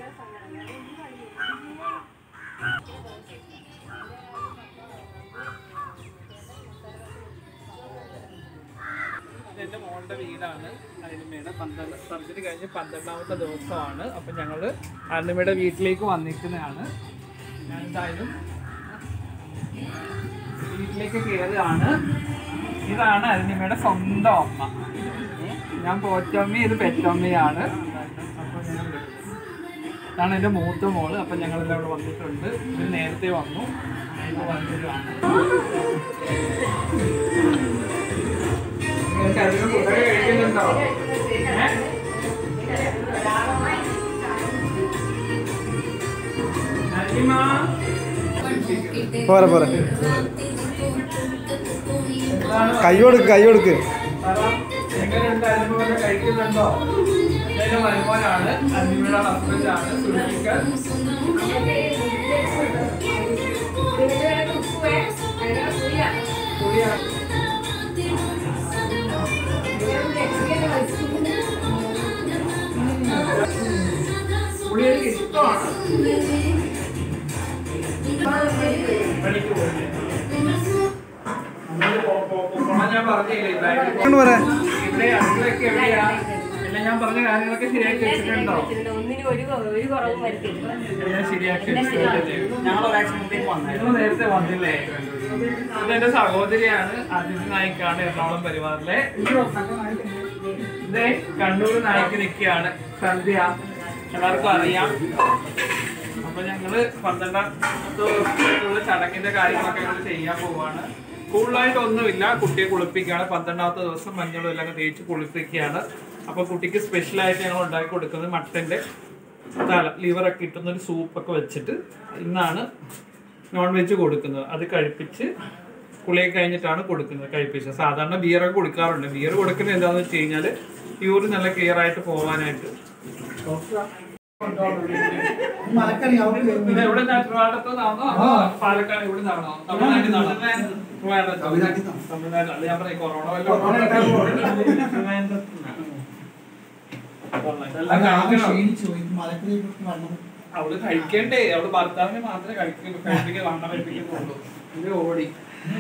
എന്റെ മോളുടെ വീടാണ് അരുണിമയുടെ പന്ത്രണ്ട് സർജറി കഴിഞ്ഞ് പന്ത്രണ്ടാമത്തെ ദിവസമാണ് അപ്പൊ ഞങ്ങള് അരുണിമയുടെ വീട്ടിലേക്ക് വന്നിരിക്കുന്നതാണ് ഞാൻ എന്തായാലും വീട്ടിലേക്ക് കയറുകയാണ് ഇതാണ് അരുണിമയുടെ സ്വന്തം അമ്മ ഞാൻ പോറ്റമ്മ ഇത് പെറ്റമ്മയാണ് അപ്പൊ ഞാൻ ഇതാണ് എൻ്റെ മൂത്ത മോള് അപ്പൊ ഞങ്ങളെല്ലാം ഇവിടെ വന്നിട്ടുണ്ട് ഇത് നേരത്തെ വന്നു ഇപ്പൊ വന്നിട്ടാണ് നിങ്ങൾക്ക് അതിന് ഫുഡൊക്കെ കഴിക്കുന്നുണ്ടോ ഏ? നരിമ. പോരെ പോരെ എന്താണ് കൈ കൊടുക്ക് കൈ കൊടുക്ക് പറ, എങ്ങനെയുണ്ട് അനുഭവം വല്ലതും കഴിക്കുന്നുണ്ടോ എന്റെ മരുമോനാണ് അനിമയുടെ ഹസ്ബൻഡാണ് സുൽഫിക്കർ കൂടിയാണ് പുളി എനിക്ക് ഇഷ്ടമാണ് പണിക്ക് പോയി നമ്മള് പോ- പോ- പോ- പോണം ഞാൻ പറഞ്ഞില്ലേ ബാങ്കിൽ കൊണ്ട് പോരെ ഇവിടെ അടുക്കളയൊക്കെ എവിടെയാ എല്ലാം ഞാൻ പറഞ്ഞ കാര്യങ്ങളൊക്കെ ശരിയാക്കി വെച്ചിട്ടുണ്ടോ ഒന്നിനും ഒരു ഒരു കുറവും വരുത്തില്ല എല്ലാം ശരിയാക്കി വെച്ചിട്ടില്ലേ നിങ്ങൾ നേരത്തെ വന്നില്ലേ ഇത് എന്റെ സഹോദരിയാണ് അതിഥി നായിക്കാണ് എറണാകുളം പരിവാറിലെ ഇതേ കണ്ണൂർ നായിക്ക് നിൽക്കുകയാണ് സന്ധ്യ എല്ലാവർക്കും അറിയാം അപ്പൊ ഞങ്ങള് പന്ത്രണ്ടാമത്തെ ചടങ്ങിന്റെ കാര്യങ്ങളൊക്കെ ഞങ്ങൾ ചെയ്യാൻ പോവാണ് കൂടുതലായിട്ട് ഒന്നുമില്ല കുട്ടിയെ കുളിപ്പിക്കുകയാണ് പന്ത്രണ്ടാമത്തെ ദിവസം മഞ്ഞളും എല്ലാം തേച്ച് കുളിപ്പിക്കുകയാണ് അപ്പൊ കുട്ടിക്ക് സ്പെഷ്യൽ ആയിട്ട് ഞങ്ങൾ ഉണ്ടാക്കി കൊടുക്കുന്നത് മട്ടന്റെ തല ലിവറൊക്കെ ഇട്ടുന്ന ഒരു സൂപ്പൊക്കെ വെച്ചിട്ട് ഇന്നാണ് നോൺ വെജ് കൊടുക്കുന്നത് അത് കഴിപ്പിച്ച് കുളിയൊക്കെ കഴിഞ്ഞിട്ടാണ് കൊടുക്കുന്നത് കഴിപ്പിച്ചത് സാധാരണ ബിയറൊക്കെ കൊടുക്കാറുണ്ട് ബിയർ കൊടുക്കുന്നത് എന്താണെന്ന് വെച്ച് കഴിഞ്ഞാൽ യൂറിൻ നല്ല ക്ലിയർ ആയിട്ട് പോകാനായിട്ട് ഇത് എവിടെ ട്രിവാൻഡ്രത്ത് നിന്നാണോ അതോ പാലക്കാട് ഇവിടെ നിന്നാണോ തമിഴ്നാട്ടിൽ നിന്നാണോ ട്രിവാൻഡ്രത്ത് തമിഴ്നാട് അല്ല ഞാൻ പറയും കൊറോണ അവള് കഴിക്കണ്ടേ അവള് ഭർത്താവിനെ മാത്രമേ കഴിക്കൂ കഴിപ്പിക്കാൻ വണ്ണം കഴിപ്പിക്കുന്നുള്ളൂ ഇത് ഓടി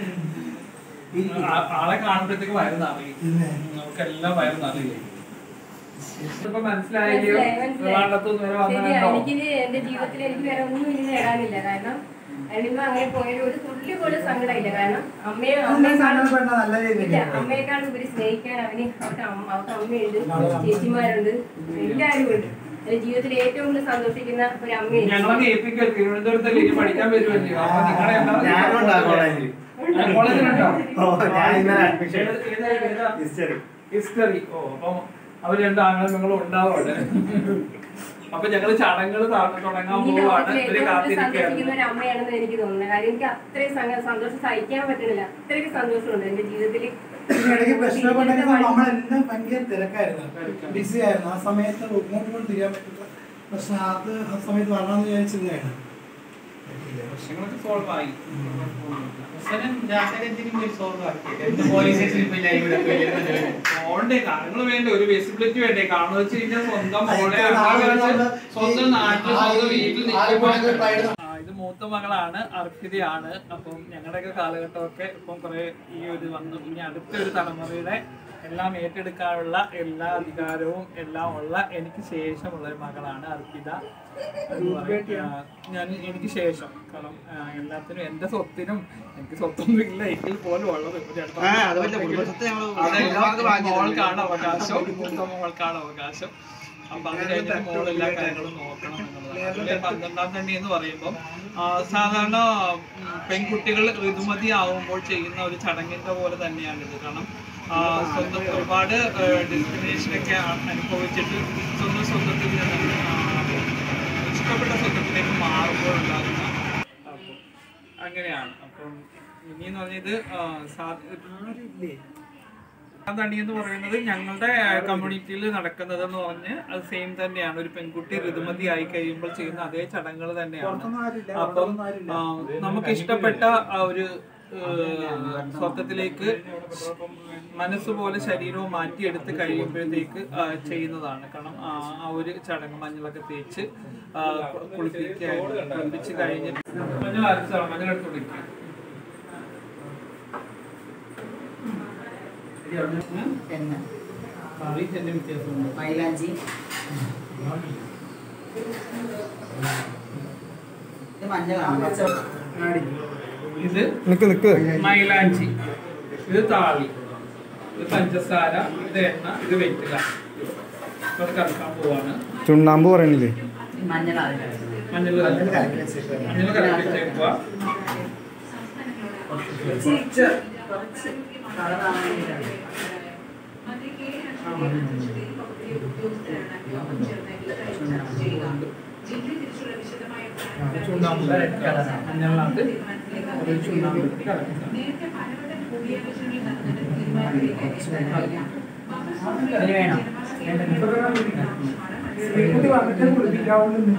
ആ- ആളെ കാണുമ്പോഴത്തേക്ക് വയറ് നിറയും നമുക്ക് എല്ലാം വയറ് നിറയും ഇപ്പൊ മനസ്സിലായില്ലയോ ട്രിവാൻഡ്രത്ത് നിന്ന് വരെ ശരിയാ വന്നോ എനിക്കിത് എന്റെ ജീവിതത്തിൽ എനിക്ക് വേറെ ഒന്നും ഇനി നേടാനില്ല കാരണം അനിമ അങ്ങനെ പോയാൽ ഒരു തുള്ളി പോലും സങ്കടമില്ല കാരണം അമ്മയെ അമ്മയെക്കാളും ഇല്ല അമ്മയെക്കാളും ഉപരി സ്നേഹിക്കാൻ അവന് അവർക്ക് അമ്മ അവർക്ക് അമ്മയുണ്ട് ചേച്ചിമാരുണ്ട് എല്ലാവരും ഉണ്ട് എന്റെ ജീവിതത്തിൽ ഏറ്റവും കൂടുതൽ സന്തോഷിക്കുന്ന ഒരു അമ്മയുണ്ട് ഞങ്ങളൊക്കെ ഏൽപ്പിക്കുക തിരുവനന്തപുരത്തല്ലേ ഇനി പഠിക്കാൻ വരുമല്ലോ അപ്പൊ നിങ്ങളെ എല്ലാം- ഞാനുണ്ട് ആ കോളേജിൽ. ആ, കോളേജിലുണ്ടോ? ഓ, ഞാൻ ഇന്നലെ admission ഏത്- ഏത്- ഏതാ? ഹിസ്റ്ററി ഹിസ്റ്ററി ഓ അപ്പം അവർ രണ്ട് ആങ്ങളും നിങ്ങളും ഉണ്ടാവും അവിടെ അപ്പൊ ഞങ്ങള് ചടങ്ങുകൾ തുടങ്ങാൻ ഈ പോവാണ് ലോകത്തിൽ ഇവര് ഏറ്റവും കൂടുതൽ സന്തോഷിക്കുന്ന കാത്തിരിക്കുകയാണ് ഒരു അമ്മയാണെന്ന് എനിക്ക് തോന്നുന്നത് കാര്യം എനിക്ക് അത്രയും സങ്ക- സന്തോഷം സഹിക്കാൻ പറ്റുന്നില്ല അത്രയ്ക്ക് സന്തോഷമുണ്ട് എന്റെ ജീവിതത്തിൽ ഇടയ്ക്ക് പ്രശ്നപ്പെട്ടെങ്കിൽ നമ്മളെല്ലാം ഭയങ്കര തിരക്കായിരുന്നു ബിസി ആയിരുന്നു ആ സമയത്ത് ഇങ്ങോട്ട് പോലും തിരിയാൻ പറ്റില്ല പ്രശ്നം അത് ആ സമയത്ത് വരണമെന്ന് വിചാരിച്ചിരുന്നതാണ് പ്രശ്നങ്ങളൊക്കെ സോൾവ് ആയി പോണ്ടേ കാര്യങ്ങൾ വേണ്ടേ ഒരു വിസിബിലിറ്റി വേണ്ടേ കാരണം വെച്ച് കഴിഞ്ഞാൽ സ്വന്തം മോളെ ആൾക്കാരെ വെച്ച് സ്വന്തം നാട്ടിൽ സ്വന്തം വീട്ടിൽ നിൽക്കുമ്പോൾ ആ, ഇത് മൂത്ത മകളാണ് അർപ്പിതയാണ് അപ്പം ഞങ്ങളുടെയൊക്കെ കാലഘട്ടമൊക്കെ ഇപ്പം കുറെ ഈ ഒരു വന്നു ഇനി അടുത്ത ഒരു തലമുറയുടെ എല്ലാം ഏറ്റെടുക്കാനുള്ള എല്ലാ അധികാരവും എല്ലാം ഉള്ള എനിക്ക് ശേഷമുള്ള ഒരു മകളാണ് അർപ്പിത എന്ന് പറയും. ആ, ഞാൻ എനിക്ക് ശേഷം കാരണം ആ, എല്ലാത്തിനും എന്റെ സ്വത്തിനും എനിക്ക് സ്വത്തൊന്നും ഇല്ല എങ്കിൽ പോലും ഉള്ളത് ഒരു രണ്ട് അതെല്ലാം മോൾക്കാണ് അവകാശം മൂത്ത മോൾക്കാണ് അവകാശം അപ്പൊ അത് കഴിഞ്ഞിട്ട് മോൾ എല്ലാ കാര്യങ്ങളും നോക്കണം എന്നുള്ളതാണ് അതിലെ പന്ത്രണ്ടാം കണ്ണി എന്ന് പറയുമ്പോൾ ആ, സാധാരണ ഉം, പെൺകുട്ടികൾ ഋതുമതി ആവുമ്പോൾ ചെയ്യുന്ന ഒരു ചടങ്ങിന്റെ പോലെ തന്നെയാണിത് കാരണം ആ, സ്വന്തം ഒരുപാട് ഡിസ്ക്രിമിനേഷൻ ഒക്കെ അനുഭവിച്ചിട്ട് സ്വന്തം സ്വന്തത്തിൽ നിന്ന് ആ, ഇഷ്ടപ്പെട്ട സ്വന്തത്തിലേക്ക് മാറുമ്പോൾ ഉണ്ടാകുന്ന അപ്പം അങ്ങനെയാണ് അപ്പം ഇനിയെന്ന് പറഞ്ഞത് ആ, സാ- തണി എന്ന് പറയുന്നത് ഞങ്ങളുടെ കമ്മ്യൂണിറ്റിയിൽ നടക്കുന്നത് എന്ന് പറഞ്ഞ് അത് സെയിം തന്നെയാണ് ഒരു പെൺകുട്ടി ഋതുമതി ആയി കഴിയുമ്പോൾ ചെയ്യുന്ന അതേ ചടങ്ങുകൾ തന്നെയാണ് അപ്പം ആ, നമുക്ക് ഇഷ്ടപ്പെട്ട ആ ഒരു ഏഹ്, സ്വർഗത്തിലേക്ക് മനസ്സ് പോലെ ശരീരവും മാറ്റിയെടുത്ത് കഴിയുമ്പോഴത്തേക്ക് ആ, ചെയ്യുന്നതാണ് കാരണം ആ ആ ഒരു ചടങ്ങ് മഞ്ഞളൊക്കെ തേച്ച് ആ, കു- കുളിപ്പിക്കായിട്ട് കുളിപ്പിച്ച് കഴിഞ്ഞിട്ട് മഞ്ഞൾ അരച്ചാണ് മഞ്ഞൾ എടുത്ത് കുളിക്കുക എണ്ണ കറി ചെറിയ വ്യത്യാസമുണ്ട് മൈലാഞ്ചി ഇത് മഞ്ഞളാണ് പച്ച ഇത് നിക്ക് നിക്ക് മൈലാഞ്ചി ഇത് താളി ഇത് പഞ്ചസാര ഇത് എണ്ണ ഇത് വെറ്റില ഇപ്പൊ കറക്കാൻ പോവാണ് ചുണ്ണാമ്പ് പറയണില്ലേ മഞ്ഞളാണ് മഞ്ഞൾ മഞ്ഞൾ കറക്കി വെച്ചേക്കുക കുറച്ച് കുറച്ച് കളറാണ് വേണ്ടിയിട്ടാണ് ചുണ്ണാമ്പ് മഞ്ഞളിനകത്ത് ഒരു ചുണ്ണാമ്പ് ഇട്ട് കലക്കുക അതിന് വേണം ശ്രീകുട്ടി വന്നിട്ട് കുളിപ്പിക്കാവുന്നു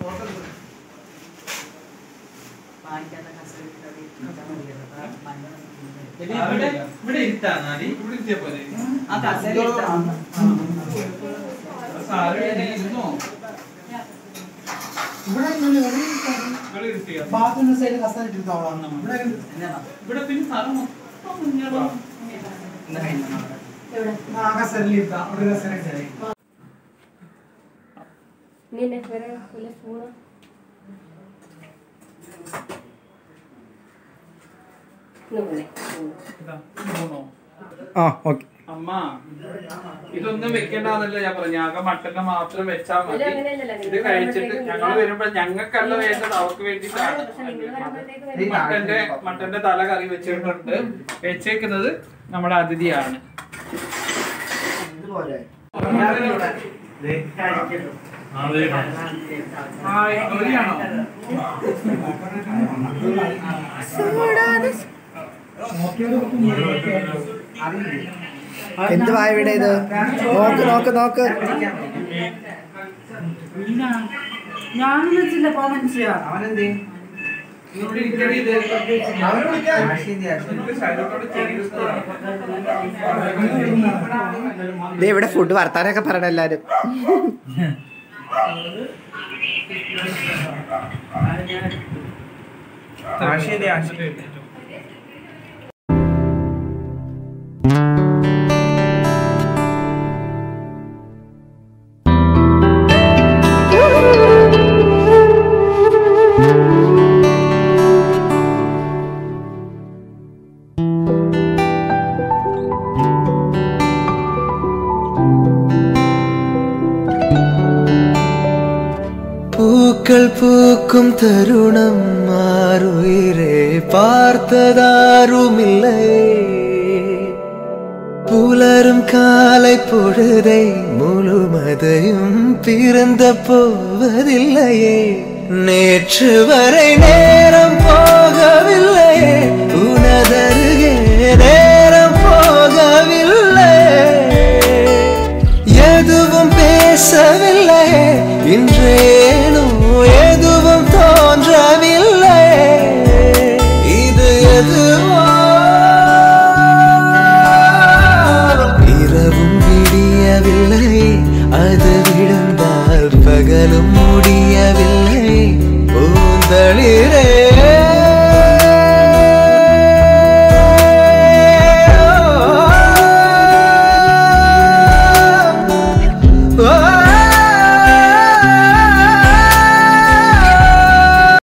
വാങ്ങിക്കാത്ത കസേര ഇട്ടിട്ട് ഇട്ടാ മതിയല്ലോ. അതാ മഞ്ഞൾ എടി, ഇവിടെ ഇവിടെ ഇരുത്താന്നാ നീ ഇവിടെ ഇരുത്തിയാ പോലെ ആ കസേര ഇട്ടാ സാറ് നീ ഇരുന്നോ ഇവിടെ ഇങ്ങനെ ഒരു ഇവിടെ ഇരുത്തിയോ ബാത്റൂമിന്റെ സൈഡ് കസേര ഇട്ടിരുത്തോളാം ഇവിടെ എന്നാ ഇവിടെ പിന്നെ സാറ് മൊത്തം കുഞ്ഞാടോ. ഇന്ന് കഴിഞ്ഞു എവിടെ ആ കസേരയിൽ ഇരുത്താം ഒരു കസേര ഇട്ടേ ഇനി എന്നെ വേറെ വല്ല സ്പൂണ് ഇന്ന് സ്പൂണ് ഇതാ, മൂന്നോ? ആ ഓക്കെ അമ്മ ഇതൊന്നും വെക്കണ്ടെന്നല്ല ഞാൻ പറഞ്ഞു ആകെ മട്ടന്റെ മാത്രം വെച്ചാൽ മതി ഇത് അങ്ങനെയല്ലല്ലോ, ഇത് നിങ്ങൾ കഴിച്ചിട്ട് വരുമ്പോഴത്തേക്കും ഞങ്ങൾ വരുമ്പോ ഞങ്ങൾക്കല്ല വേണ്ടത് അവർക്ക് വേണ്ടിയിട്ടാണ് പക്ഷെ നിങ്ങൾ വരുമ്പോഴത്തേക്ക് ഈ മട്ടന്റെ മട്ടന്റെ തല കറി വെച്ചിട്ടുണ്ട് വെച്ചേക്കുന്നത് നമ്മുടെ അതിഥിയാണ് ആ, ഇവിടെയാണോ? എന്ത് വായ ഇവിടെ ഇത് നോക്ക് നോക്ക് നോക്ക് ഞാനും വെച്ചില്ല പോ മനുഷ്യ ഇവിടെ ഇരിക്കണേ ഇത്. ഇത് ശരീരത്തോട് ചേരുന്നതാണ്. ദേ ഇവിടെ ഫുഡ് വർത്താനൊക്കെ പറയണം എല്ലാരും பூக்கள் பூக்கும் தருணம் மாறுயிரே பார்த்ததாருமில்லை புலரும் காலை பொழுதை முழுமதையும் பிறந்த போவதில்லையே நேற்று வரை நேரம் போ